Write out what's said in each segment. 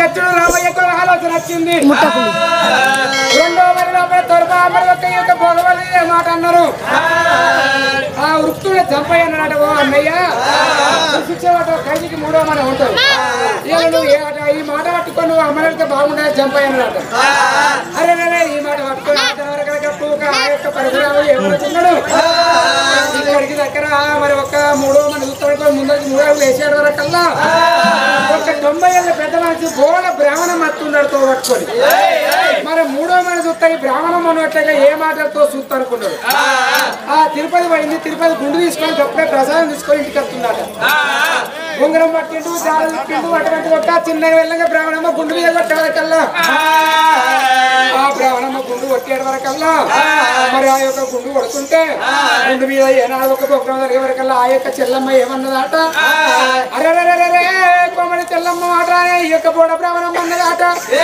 నచ్చుడు రామయ్యకు ఆలోచన వచ్చింది రెండో మరి లోపల తొరప మరి ఒక్క యొక్క భోగవల్లి ఏ మాట అన్నారు ఆ వృత్తుడు చంపయ్య అన్నాడట ఓ అన్నయ్య శిక్ష పట్టు ఖైదీకి మూడో మన ఉంటుంది ఇవాళ నువ్వు ఏ ఆట- ఈ మాట పట్టుకొని నువ్వు అమ్మడితే బాగుండదు చంపయ్య అన్నాడట అరే రే ఈ మాట పట్టుకొని అంతవరకు పూక ఆ యొక్క పరిసరాలు ఏమవుతున్నాడు ఇక్కడికి దగ్గర మరి ఒక మూడో మన చూస్తాడు ముందరికి మూడో వేసాడు వరకల్లా ఒక తొంభై ఏళ్ళ పెద్ద మనిషి గోడ బ్రాహ్మణం మత్తున్నాడు తో పట్టుకొని మరి మూడో మన చూస్తా ఈ బ్రాహ్మణం అన్నట్లుగా ఏ మాటలతో చూస్తా అనుకున్నాడు ఆ తిరుపతి పడింది తిరుపతి గుండు తీసుకొని గొప్ప ప్రసాదం తీసుకొని ఇంటికి వస్తున్నాడు ఉంగరం పట్టిండు జాలు తిప్పిండు అటువంటి ఒక చిన్న వెళ్ళగా బ్రాహ్మణమ్మ గుండు మీద కొట్టే వరకల్లా ఆ బ్రాహ్మణమ్మ గుండు కొట్టేడు వరకల్లా మరి ఆ యొక్క గుండు కొడుతుంటే గుండు మీద ఏనాడు ఒక బొగ్గం జరిగే వరకల్లా ఆ యొక్క చెల్లమ్మ ఏమన్నదాట అరే అరే అరే అరే కొమ్మడి చెల్లమ్మ మాట ఈ యొక్క బోడ బ్రాహ్మణమ్మ అన్నదాట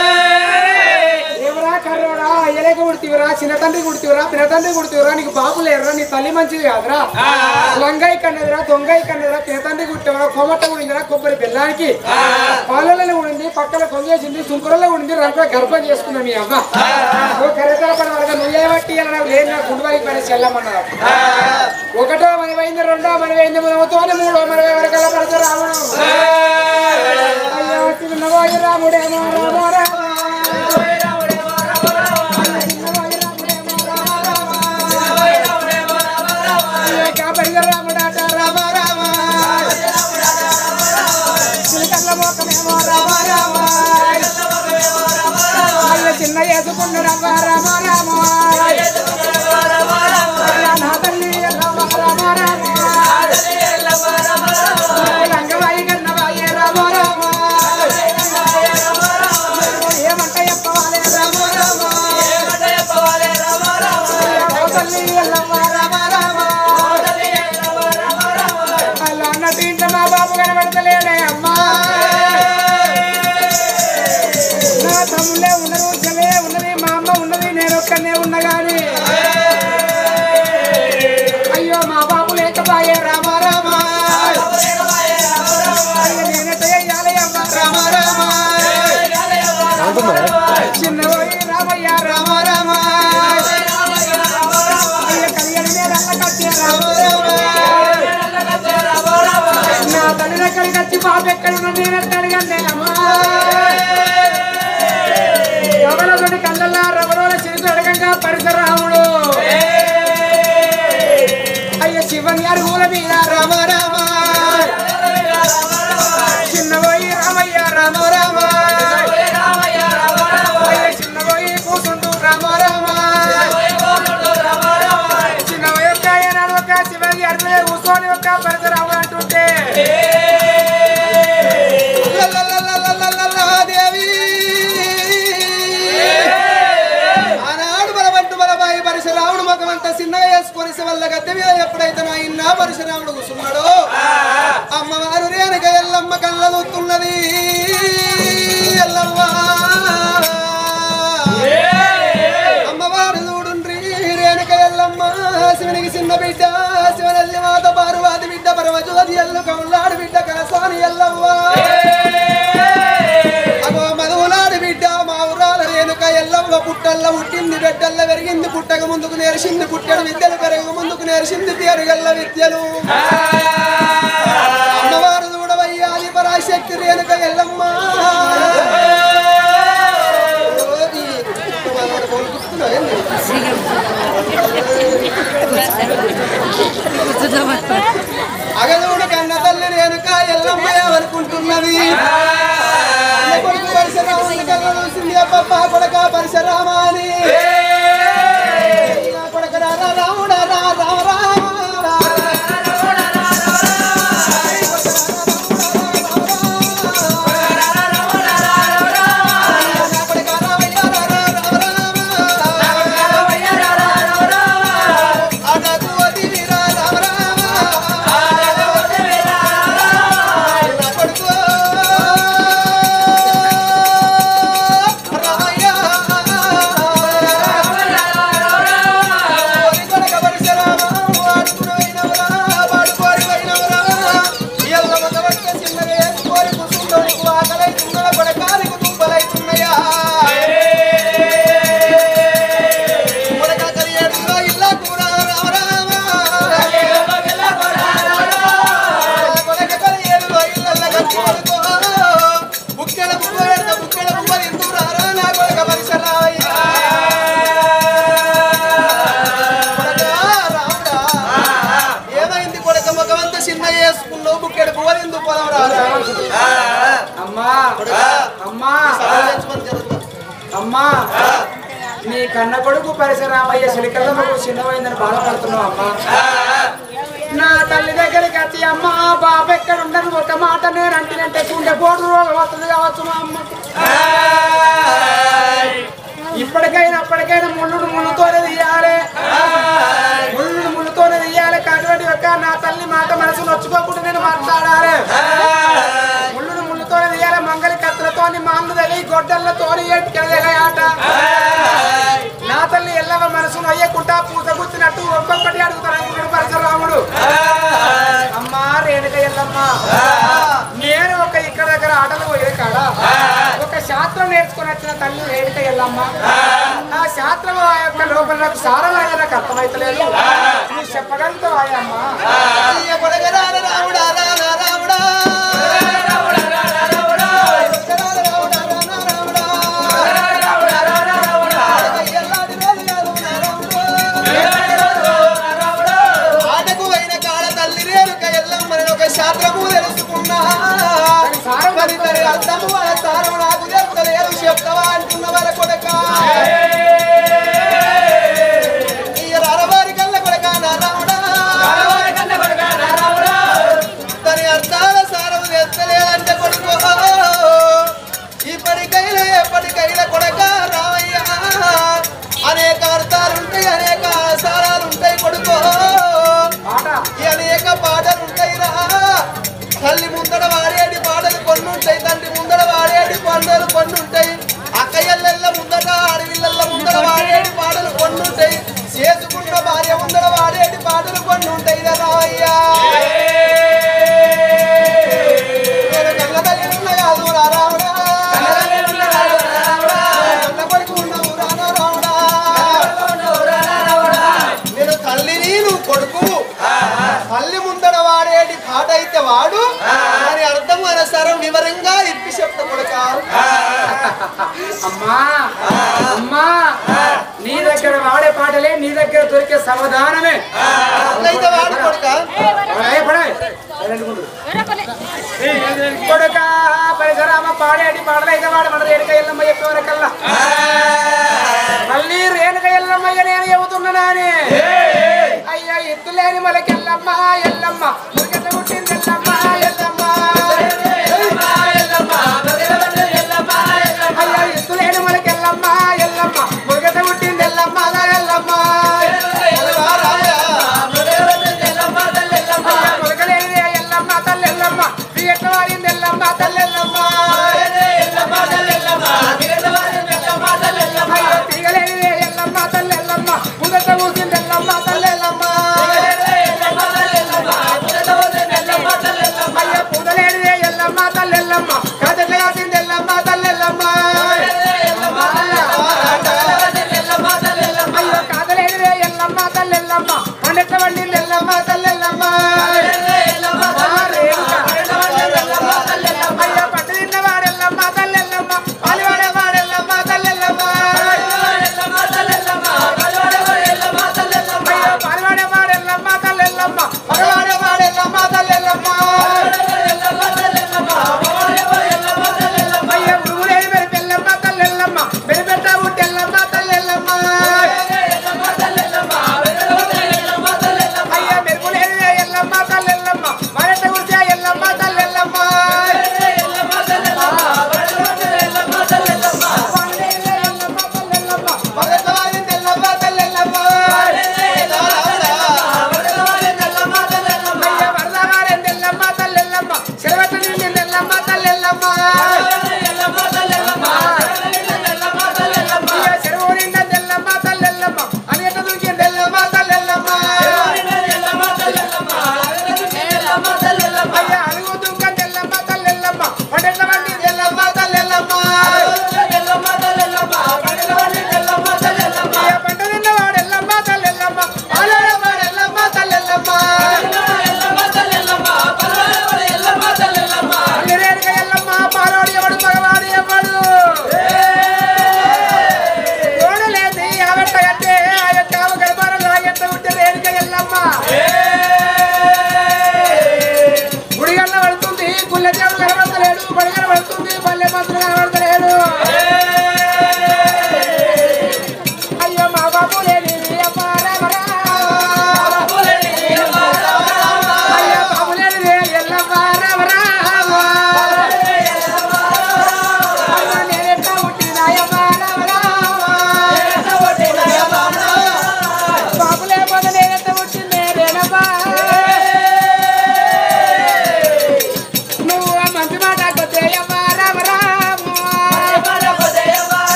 ఎవరా కర్రోడా ఎలక కుడితివరా చిన్న తండ్రి కుడితివరా పిన్న తండ్రి కుడితివరా నీకు బాబు లేరురా నీ తల్లి మంచిది కాదురా లంగాయి కన్నదిరా దొంగయి కన్నదిరా పిన్న తండ్రి కుట్టివరా కొమట్ట కుడిందిరా కొబ్బరి బెల్లానికి పాలలో ఉండింది పక్కన కొంగేసింది సుంకురలో ఉండింది రంగులో గర్భం చేసుకున్నా మీ అమ్మ ఓ కరెతల పడి వరకు నువ్వే బట్టి లేదు నా గుండెకి పని చెల్లమన్నారు ఒకటో మన పోయింది రెండో మన పోయింది మనతో మూడో మన వరకల్లా పడతారు రావడం అయ్యో చిన్నవో రాముడేమో రామో రామో చిన్న వేసుకున్న రమ రమ రమ నా తల్లి రమ రమ రమ రంగవాయి కన్నవాయి రమ రమ ఏమంట చెప్పవాలి రమ రమ తల్లి ఎల్లమ్మ రమ రమ అలా అన్నట్టు ఇంట మా బాబు కనబడతలేడే అమ్మా నా తమ్ముళ్ళే ఉన్నారు చెల్లే ఉన్నది మా అమ్మ ఉన్నది నేను ఒక్కనే ఉన్నా గాని అయ్యో మా బాబు లేకపోయే రామ రామ అయ్యో నేనెట్ట చెయ్యాలి అమ్మ రామ రామ చిన్నవోయి రామయ్య రామ రామ అయ్యో కలిగడి మీద అల్లకచ్చే రామ రామ నా తల్లి దగ్గరికి వచ్చి బాబు ఎక్కడ ఉన్నది నేను అడిగాను అమ్మా ఎవరొకటి కళ్ళల్లా రవరోల చిరుకు అడగంగా పరిసరాముడు అయ్య శివన్ గారి ఊల మీద రామ రామ చిన్నబోయి రామయ్య రామ రామ అయ్య చిన్నబోయి కూసుండు రామ రామ చిన్నబోయి ఒక్క ఏనాడు ఒక శివన్ గారి మీద కూర్చొని ఒక పరిసరాముడు అంటుంటే దేవి ఆనాడు బలవంటు బలబాయి పరశురాముడు ముఖమంత చిన్నగా వేసుకొని వల్ల గద్దె మీద ఎప్పుడైతే నా ఇన్న పరశురాముడు కూర్చున్నాడో అమ్మవారు రేణుక ఎల్లమ్మ కళ్ళ దూతున్నది ఎల్లమ్మ అమ్మవారు చూడుండ్రి రేణుక ఎల్లమ్మ శివునికి చిన్న బిడ్డ శివనల్లి మాత పార్వతి బిడ్డ పరమజ్యోతి ఎల్లు కౌలాడు బిడ్డ కలసాని ఎల్లమ్మ అగో మధువులాడి బిడ్డ మా ఊరాల రేణుక ఎల్లమ్మ పుట్టల్ల పుట్టింది బిడ్డల్ల పెరిగింది పుట్టక ముందుకు నేర్చింది పుట్టడు విద్యలు పెరగ ముందుకు నేర్చింది తేరుగల్ల విద్యలు అమ్మవారు చూడవయ్యాది పరాశక్తి రేణుక ఎల్లమ్మ ఓ, ఈ మనోడు ఫోన్ చూస్తున్నాడు ఏంది? అగదూడు కన్న తల్లి రేణుక ఎల్లమ్మ అనుకుంటున్నది అన్న కొడుకు పరశురాముని కళ్ళ చూసింది అబ్బబ్బ కొడక పరశురామ అని నా కొడక రా రా రాముడ రా రామ రామ రామయ్య అమ్మా సభ తెచ్చుకొని జరుగుతుంది అమ్మా నీ కన్న కొడుకు పరిసరామయ్య శలికల్లమ్మకు చిన్నమైందని బాధపడుతున్నావు అమ్మా నా తల్లి దగ్గరికి వచ్చి అమ్మా బాబు ఎక్కడ ఉండను ఒక మాట నేను అంటినంటే గుండె పోటు రోగం వస్తుంది కావచ్చు మా అమ్మకు ఇప్పటికైనా అప్పటికైనా ముళ్ళుడు ముళ్ళుతోనే తీయాలి ముళ్ళుడు ముళ్ళుతోనే తీయాలి అటువంటి యొక్క నా తల్లి మాట మనసు నొచ్చుకోకుండా నేను మాట్లాడాలి ముళ్ళుడు ముళ్ళుతోనే తీయాలి మంగళి కత్తులతోని మాన్లు తగిలి గొడ్డలతోని ఎట్టుకెళ్ళాట నా తల్లి ఎల్లవ మనసును అయ్యకుంటా పూత గుచ్చినట్టు ఒక్కొక్కటి అడుగుతాను పరశురాముడు అమ్మా రేణుక ఎల్లమ్మ నేను ఒక ఇక్కడ దగ్గర ఆటలు పోయే కాడ ఒక శాస్త్రం నేర్చుకుని వచ్చిన తల్లి రేణుక ఎల్లమ్మ ఆ శాస్త్రం ఆ యొక్క లోపల నాకు సారలాగా నాకు అర్థమైతలేదు నువ్వు చెప్పగలుగుతావు ఆయమ్మ అయ్య కొడగరా రాముడా రానా రాముడా ఆటకు అయిన కాడ తల్లి రేణుక ఎల్లమ్మని ఒక శాస్త్రము తెలుసుకున్నా మరి మరి అర్థము వాళ్ళ సారం నాకు తెలుస్తలేదు చెప్తావా అంటున్న వాళ్ళ కొడక ఈ రరవారి కళ్ళ కొడక నా రాముడా దాని అర్థాల సారం తెచ్చలేదంటే కొడుకు ఇప్పటికైనా ఎప్పటికైనా కొడక రావయ్యా అనేక అర్థాలు ఉంటాయి అనేక ఆసారాలు ఉంటాయి కొడుకు ఆట ఈ అనేక పాటలు ఉంటాయిరా తల్లి ముందర వాడేటి పాటలు కొన్ని ఉంటాయి తండ్రి ముందర వాడేటి పాటలు కొన్ని ఉంటాయి అక్కయ్యల ముందర అడవిళ్ళ ముందర వాడేటి పాటలు కొన్ని ఉంటాయి చేసుకున్న భార్య ముందర వాడేటి పాటలు కొన్ని ఉంటాయి కదా అయ్యా నేను కన్న తల్లి ఉన్న కాదు రా రాముడా కన్న కొడుకు ఉన్నావు రానా రాముడా నేను తల్లిని నువ్వు కొడుకు తల్లి ముందర వాడేటి పాట అయితే వాడు దాని అర్థం అనుసారం వివరంగా ఇప్పి చెప్తా కొడుక అమ్మా అమ్మా నీ దగ్గర వాడే పాటలే నీ దగ్గర దొరికే సమాధానమే అట్లయితే వాడు కొడుక పడాయి, పడాయి. సైలెంట్ ఉండు. కొడుక పరిసరామ పాడేటి పాటలు అయితే వాడు మన రేణుక ఎల్లమ్మ చెప్పేవరకల్లా మళ్ళీ రేణుక ఎల్లమ్మయ్య నేను చెబుతున్నానని అయ్యా ఎత్తులేని మనకెల్లమ్మ ఎల్లమ్మ మురికత పుట్టింది ఎల్లమ్మ ఎల్లమ్మ అయ్యా ఎత్తులేని మనకెల్లమ్మ ఎల్లమ్మ మురికత పుట్టింది ఎల్లమ్మ ఎల్లమ్మ మొలకలేనిదే ఎల్లమ్మ తల్లెల్లమ్మ ఎట్ల వారింది ఎల్లమ్మ తల్లెల్లమ్మ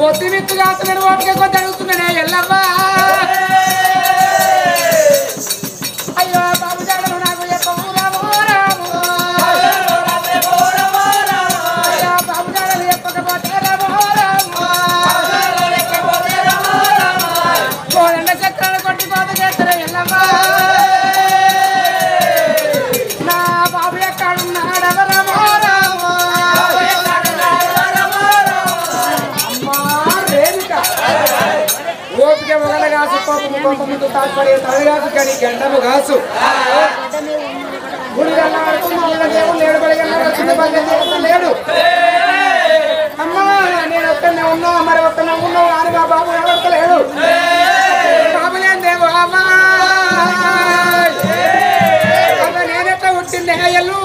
పొత్తి మిత్తు కాస్త నేను ఓపిక కొద్ది అడుగుతున్నానే ఎల్లవ్వా అయ్యో బాబు జాడలు నాకు చెప్పవు రాము రాము అయ్యో బాబు జాడలు చెప్పకపోతే రాము రాము కోదండ చక్రాలు కొట్టి కోత చేస్తారే ఎల్లమ్మా నా బాబు ఎక్కడున్నాడవరమో రామో అమ్మా రేణుక ఓపిక మొగల కాసు కోపము కోపముతో తాత్పర్య తలగాసు కానీ గంటము కాసు గుడి వెళ్ళాడుతూ మొగల దేవుడు లేడు బడి వెళ్ళాడు చిన్న బలి దేవుడు లేడు అమ్మా నేను ఒక్కనే ఉన్నా మరి ఒక్కనే ఉన్నావు అని మా బాబు ఎవడలేడు బాబు లేని దేవు అమ్మా అమ్మ నేనెట్లా పుట్టింది ఎల్లు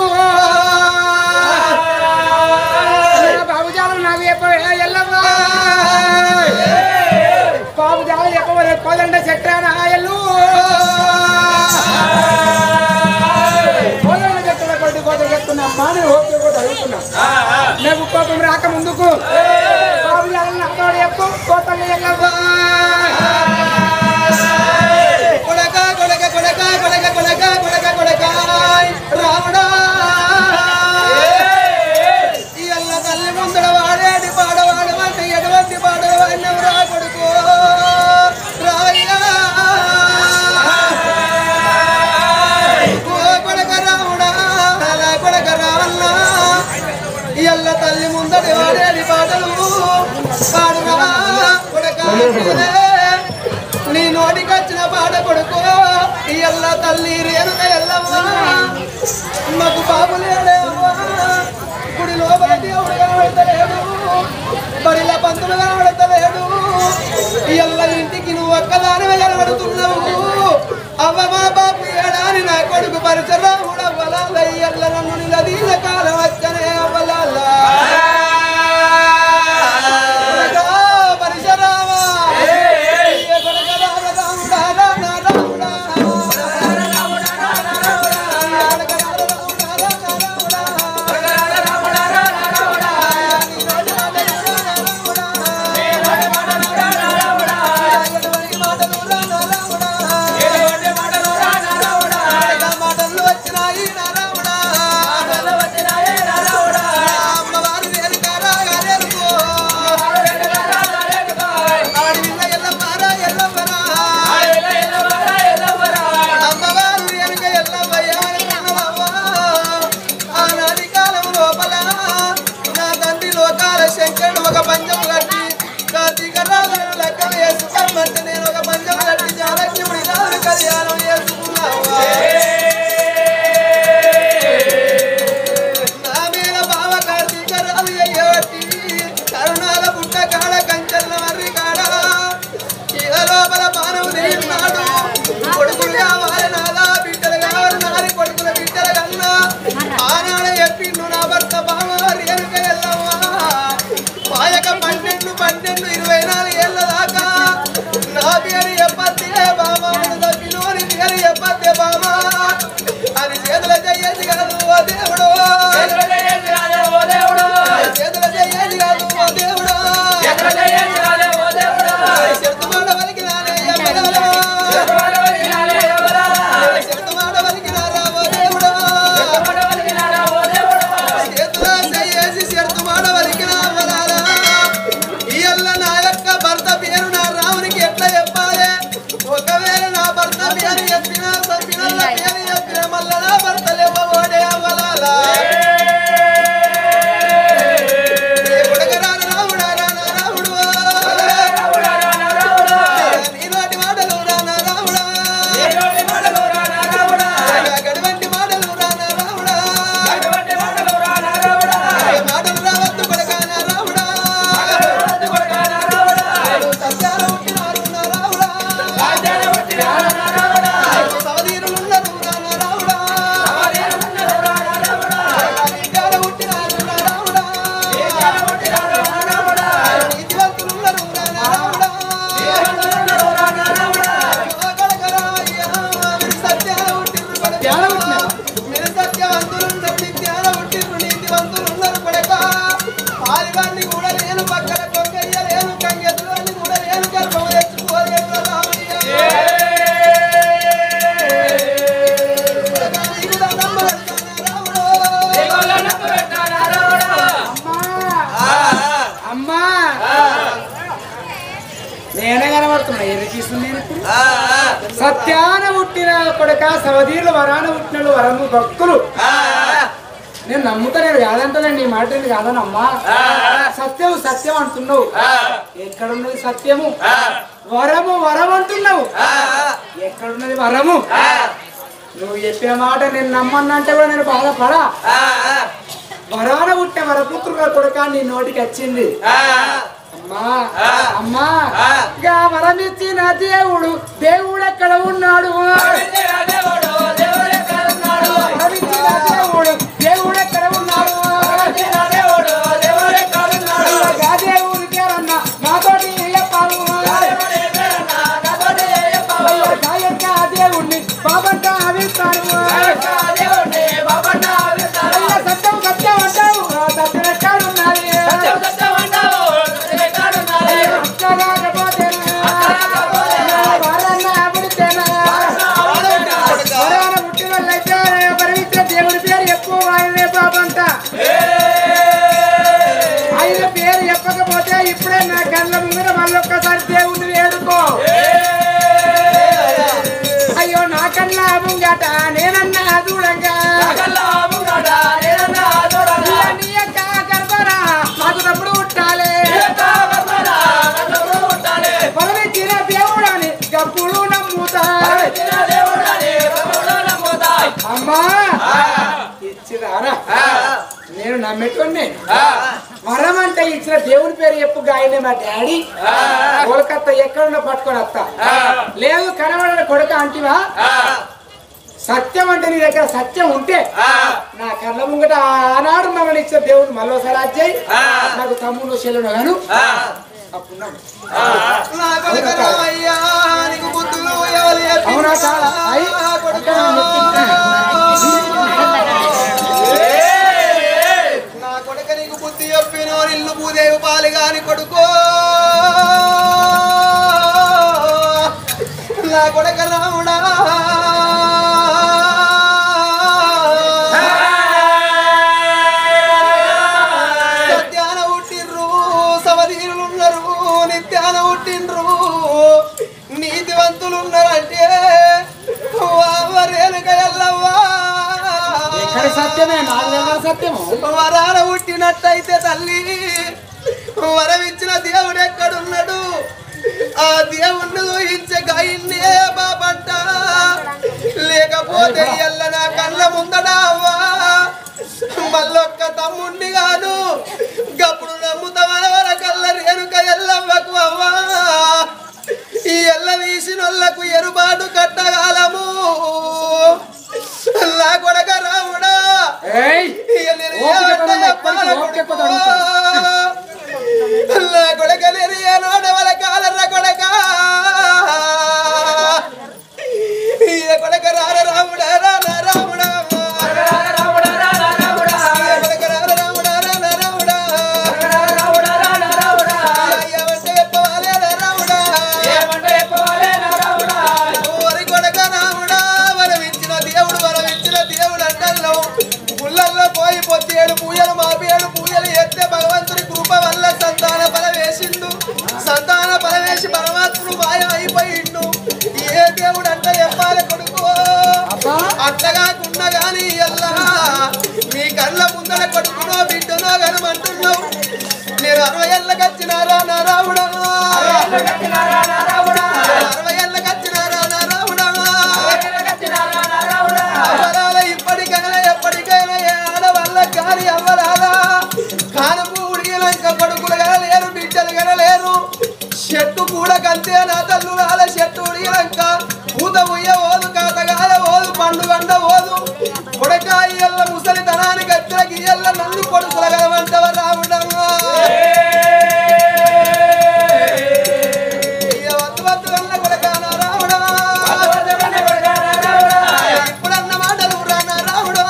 బాబు జాలం నాకు చెప్పవే ఎల్లమ్మా బాబు జాలం చెప్పవే కోదండ చక్రాన ఎల్లు కోదండ చక్రాల కొట్టి కోత చెప్తున్నా మాని ఓపిక కూడా అడుగుతున్నా నాకు కోపం రాక ముందుకు బాబు జాలం అక్కడ చెప్పు కోతలు ఎల్లమ్మా కొడక కొడక కొడక కొడక కొడక కొడక కొడక రాముడా ఈ అల్ల తల్లి ముందర వాడేటి పాడవాడు అంటే ఎటువంటి పాటలు వాడినవు రా కొడుకు రాయ్యా ఓ కొడక రాముడా అలా కొడక రావన్నా ఈ అల్ల తల్లి ముందడి వాడేటి పాటలు పాడురా కొడక నీ నోటికి వచ్చిన పాట కొడుకు ఈ ఎల్ల తల్లి రేణుక ఎల్లమ్మా మాకు బాబు లేడే అమ్మా గుడి లోపల దేవుడు కనబడతలేడు బడిల పంతులు కనబడతలేడు ఈ ఎల్ల ఇంటికి నువ్వు ఒక్కదానివే కనబడుతున్నావు అవ్వ మా బాబు ఏడాని నా కొడుకు పరిచరాముడు అవ్వలాల ఈ ఎల్ల నన్ను నిలదీల కాలం వచ్చనే అవ్వలాల పరిశరామా అమ్మవారు వేరు కారా అమ్మవారు వెనుక ఎల్లవయ్యా ఆనాటి కాలం లోపల నా తండ్రి లోకాల శంకరుడు ఒక పంచం కట్టి కార్తీక రాజులను లెక్క వేసుకోమంటే నేను ఒక పంచం కట్టి జాలక్ష్ముడి రాజు కళ్యాణం చేసుకున్నావా నా మీద బావ కార్తీక రాజు అయ్యబట్టి కరుణాల పుట్ట కాడ కంచెల మర్రి కాడ ఇల లోపల మానవు నాడు కొడుకులు కావాలి నాదా బిడ్డలు కావాలి నారి కొడుకుల బిడ్డల కన్నా ఆనాడు చెప్పిండు నా భర్త బావ రేణుక ఎల్లమ్మా మాయక పన్నెండు పన్నెండు ఇరవై నాలుగు ఏళ్ళ దాకా నా పేరు చెప్పద్దే బాబా తప్పినోని పేరు చెప్పద్దే బాబా అది చేతుల చెయ్యేది కాదు ఓ దేవుడు చేతుల చెయ్యేది కాదు ఓ దేవుడు చెడుమాట పలికినానే ఎమ్మగలవా. చెడుమాట పలికినారా ఓ దేవుడా. చేతుల చెయ్యేసి చెడుమాట పలికిన అమ్మలారా. ఈ అల్ల నా యొక్క భర్త పేరు నా రామునికి ఎట్లా చెప్పాలి ఒకవేళ నా భర్త పేరు చెప్పిన పిల్లల పేరు చెప్పిన మళ్ళా నా భర్త లేవబోడే అవ్వలాలా ఏ కొడకరాన రాముడా రానా రాముడు నీలాంటి మాటలు రానా రాముడా గడివంటి మాటలు రానా రాముడా మాటలు రావద్దు కొడకాన రాముడా సత్యాల ఉంటున్నారు నా రాముడా సవదీరులున్నారు రానా రాముడా నేనే కనబడుతున్నా ఏది తీసుకుని నేను ఇప్పుడు సత్యాన పుట్టిన కొడుక సవదీర్లు వరాన పుట్టినలు వరము భక్తులు నేను నమ్ముతా నేను కాదంటలేండి ఈ మాట నేను కాదనమ్మా సత్యం సత్యం అంటున్నావు ఎక్కడున్నది సత్యము వరము వరం అంటున్నావు ఎక్కడున్నది వరము నువ్వు చెప్పిన మాట నేను నమ్మన్నంటే కూడా నేను బాధపడా వరాన పుట్టే వరపుత్రుల కొడుక నీ నోటికి వచ్చింది అమ్మా అమ్మా గా వరమిచ్చిన దేవుడు దేవుడు ఎక్కడ ఉన్నాడు వరమిచ్చిన దేవుడు దేవుడు ఎక్కడ ఉన్నాడు గా దేవుడికి అన్న నాతోటి చెప్పావు గాయక దేవుణ్ణి బాబంట అవిస్తాడు అయ్య సత్యం సత్యం అంటావు ఆ సత్యం ఎక్కడ ఉన్నది దేవుడి పేరు ఎక్కువ ఆయనే బాబంట ఆయన పేరు చెప్పకపోతే ఇప్పుడే నా కళ్ళ ముందర మళ్ళొక్కసారి దేవుడిని వేడుకో అయ్యో నా కన్నా ముంగట నేనన్నా దూరంగా నీ యొక్క గర్భరా మాకు తప్పుడు పుట్టాలి పరమిచ్చిన దేవుడని గప్పుడు నమ్ముతా అమ్మా ఇచ్చినారా నేను నమ్మేటోన్ని వరం అంటే ఇచ్చిన దేవుని పేరు చెప్పు గాయనే మా డాడీ కోలకత్తా ఎక్కడున్నా పట్టుకొని వస్తా లేదు కనబడిన కొడుక అంటివా సత్యం అంటే నీ దగ్గర సత్యం ఉంటే నా కళ్ళ ముంగట ఆనాడు మమ్మల్ని ఇచ్చిన దేవుడు మళ్ళోసారి అజ్జయ్ నాకు తమ్ముడు చెల్లుడు గాను అప్పుడు నమ్ము. నా కొడుకు రామయ్యా, నీకు బుద్ధులు ఎవరు చెప్పినా? అవునా చాలా? అయ్. కొడుకా. నా కొడుక నీకు బుద్ధి చెప్పిన ఇల్లు భూదేవి పాలు గాని కొడుకో నా కొడుక రాముడా సత్యాన పుట్టిండ్రు సమధీరులున్నారు నిత్యాన పుట్టిండ్రు నీతివంతులున్నారంటే వారేనుక ఎల్లవ్వా ఎక్కడ సత్యమే నాకు దగ్గర సత్యము వరాల పుట్టినట్టయితే తల్లి వరమిచ్చిన దేవుడు ఎక్కడున్నాడు ఆ దేవుణ్ణి ఊహించే గాయన్నే బాబంట లేకపోతే ఎల్ల నా కళ్ళ ముందడా అవ్వా మళ్ళొక్క తమ్ముణ్ణి గాను గప్పుడు నమ్ముతావన వరకల్ల రేణుక ఎల్లవ్వకు అవ్వా ఈ ఎల్ల వీసినోళ్లకు ఎరుబాటు కట్టగాలము నా కొడక రాముడా ఏయ్ ఇక నేను ఓపిక ఏమంటే పడమ్మా, చెప్పాలి ఓపిక కొడుకు. పడమ్మా. నా కొడక నేను ఏనాడు వాళ్ళ కాలర్ర కొడక ఈ కొడక రార రాముడా రాన రాముడా ఈ కొడక రార రాముడా రాన రాముడా ఏమంటే చెప్పాలి రాముడా ఓరి కొడక రాముడా వరమిచ్చిన దేవుడు వరమిచ్చిన దేవుడు అంటల్లో గుళ్ళల్లో పోయి పొత్తేడు పూజలు మాపేడు పూజలు ఎత్తే భగవంతుడి కృప వల్ల సంతాన బలం వేసిండు సంతాన బలం వేసి పరమాత్ముడు మాయం అయిపోయిండు ఏ దేవుడు అంట చెప్పాలి కొడుకు అబ్బా. అట్లగాకున్నా గాని ఎల్లా మీ కళ్ళ ముందర కొడుకునో బిడ్డనో కనమంటున్నావు నేను అరవై ఏళ్ళకి వచ్చినారా నా రాముడా అరవై ఏళ్ళకి వచ్చినారా నా రాముడా అవరాల ఇప్పటికైనా ఎప్పటికైనా ఏ ఆడవాళ్ళ గాని అవ్వరాదా కానము ఉడిగినాక కొడుకులు కదా లేరు బిడ్డలు కదా లేరు చెట్టు కూడా కంతే నా తల్లు రాల చెట్టు ఉడిగినాక పూత ఉయ్య ఓదు కాతగాయ ఓదు పండు గండ ఓదు కొడకాయి ఎల్ల ముసలితనానికి వచ్చిన గియ్యల్ల నన్ను కొడుకుల కలవంటవ రాముడమ్మా ఇయ్య వద్దు వద్దు అన్న కొడకా నా రాముడా ఇప్పుడన్న మాటలు రానా రాముడా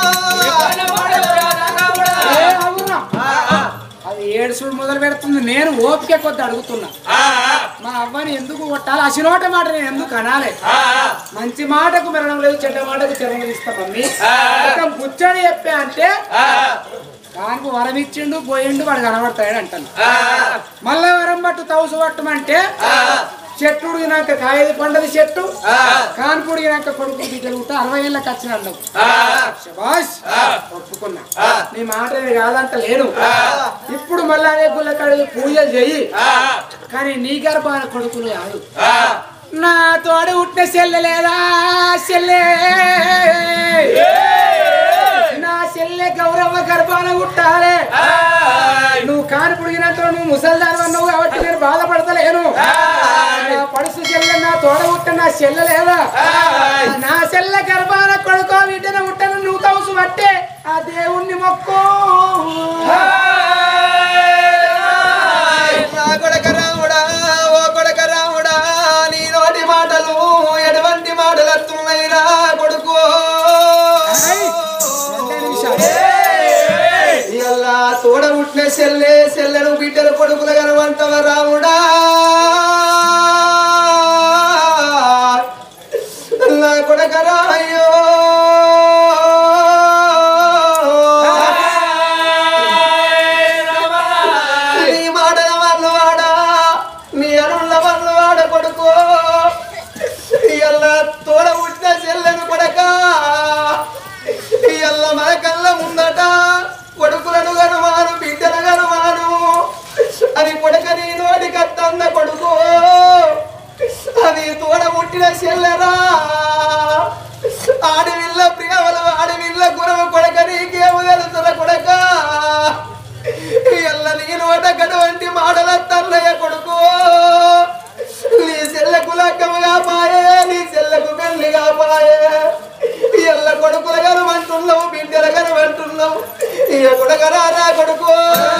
ఏ అవునా? అది ఏడుసుడు మొదలు పెడుతుంది నేను ఓపిక కొద్ది అడుగుతున్నా మా అవ్వని ఎందుకు కొట్టాలి అసినోట మాట నేను ఎందుకు అనాలి మంచి మాటకు మెరడం లేదు చెడ్డ మాటకు చెరగలు ఇస్తా మమ్మీ ఒక ముచ్చడి చెప్పా అంటే దానికి వరం ఇచ్చిండు పోయిండు వాడు కనబడతాడు అంటాను మళ్ళా వరం పట్టు తౌసు పట్టమంటే చెట్టు ఉడిగినాక కాయది పండది చెట్టు కాన్పు ఉడిగినాక కొడుకు బిడ్డలు ఉంటే అరవై ఏళ్ళకి వచ్చిన అన్నావు శబాష్ ఒప్పుకున్నా నీ మాట ఇది కాదంట లేను ఇప్పుడు మళ్ళీ అదే గుళ్ళ కడిగి పూజలు చెయ్యి కానీ నీ గర్భాన కొడుకులు కాదు నా తోడు ఉట్టిన చెల్లె లేదా చెల్లె నా చెల్లె గౌరవ గర్భాన ఉట్టాలే నువ్వు కాని పుడిగినంత నువ్వు ముసల్దారు అన్నావు కాబట్టి నేను బాధపడతలేను నా పడుసు చెల్లె నా తోడ ఉట్ట నా చెల్లె లేదా నా చెల్లె గర్భాన కొడుకో బిడ్డన ఉట్టను నువ్వు తౌసు పట్టే ఆ దేవుణ్ణి మొక్కు నా కొడక రాముడా ఓ కొడక రాముడా నీ నోటి మాటలు ఎటువంటి మాటలు వస్తున్నాయిరా కొడుకు రెండే నిమిషాలు. ఇలా తోడ పుట్టిన చెల్లె చెల్లెను బిడ్డలు కొడుకులు కనవంటవ రాముడా నా కొడక రామయ్యో నీ మాటల వాళ్ళు వాడా నీ అరుళ్ళ వాళ్ళు వాడ కొడుకు ఇలా తోడ పుట్టిన చెల్లెను కొడక ఇయ్యల్ల మన కళ్ళ ముందట కొడుకులను గనుమాను బిడ్డలు గనుమాను అని కొడక నీ నోటి కట్టన్న కొడుకు అది తోడ పుట్టిన చెల్లెరా ఆడవిల్ల ప్రియవలు ఆడవిల్ల గురవ కొడక నీకేము తెలుసుల కొడక ఎల్ల నీ నోట గటువంటి మాటల తన్నయ్య కొడుకు నీ చెల్లెకు లగ్గముగా పాయే నీ చెల్లెకు పెళ్లిగా పాయే ఎల్ల కొడుకుల గారు అంటున్నావు బిడ్డల గారు అంటున్నావు ఇక కొడకరారా కొడుకు